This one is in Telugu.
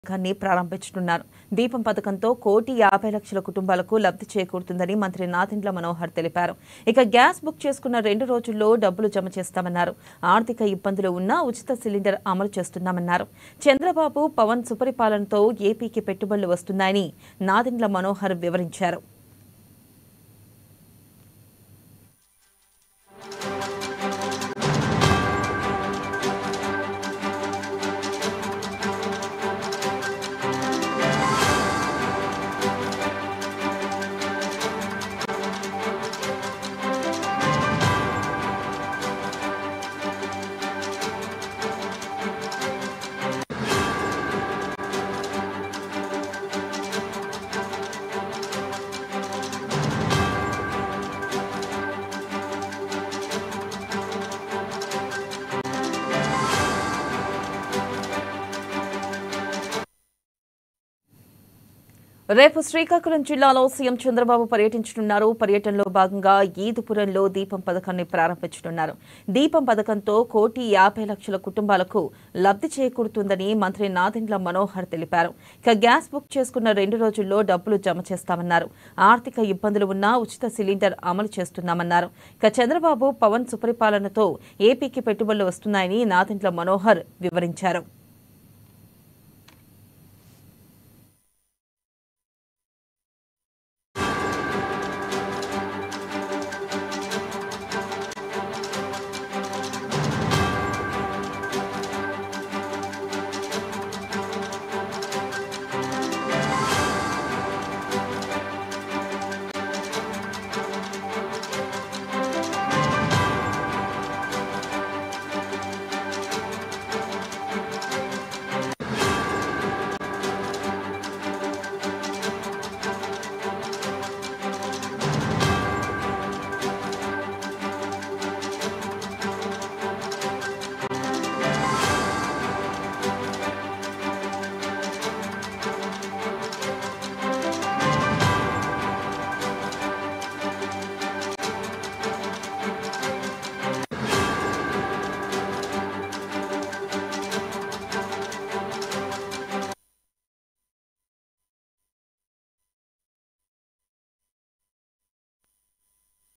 పథకాన్ని ప్రారంభించనున్నారు దీపం పథకంతో కోటి యాభై లక్షల కుటుంబాలకు లబ్ధి చేకూరుతుందని మంత్రి నాదెండ్ల మనోహర్ తెలిపారు ఇక గ్యాస్ బుక్ చేసుకున్న రెండు రోజుల్లో డబ్బులు జమ చేస్తామన్నారు ఆర్థిక ఇబ్బందులు ఉన్నా ఉచిత సిలిండర్ అమలు చేస్తున్నామన్నారు చంద్రబాబు పవన్ సుపరిపాలనతో ఏపీకి పెట్టుబడులు వస్తున్నాయని నాదెండ్ల మనోహర్ వివరించారు రేపు శ్రీకాకుళం జిల్లాలో సీఎం చంద్రబాబు పర్యటించనున్నారు పర్యటనలో భాగంగా ఈదుపురంలో దీపం పథకాన్ని ప్రారంభించనున్నారు దీపం పథకంతో కోటి యాభై లక్షల కుటుంబాలకు లబ్ధి చేకూరుతుందని మంత్రి నాదెండ్ల మనోహర్ తెలిపారు ఇక గ్యాస్ బుక్ చేసుకున్న రెండు రోజుల్లో డబ్బులు జమ చేస్తామన్నారు ఆర్థిక ఇబ్బందులు ఉన్నా ఉచిత సిలిండర్ అమలు చేస్తున్నామన్నారు ఇక చంద్రబాబు పవన్ సుపరిపాలనతో ఏపీకి పెట్టుబడులు వస్తున్నాయని నాదెండ్ల మనోహర్ వివరించారు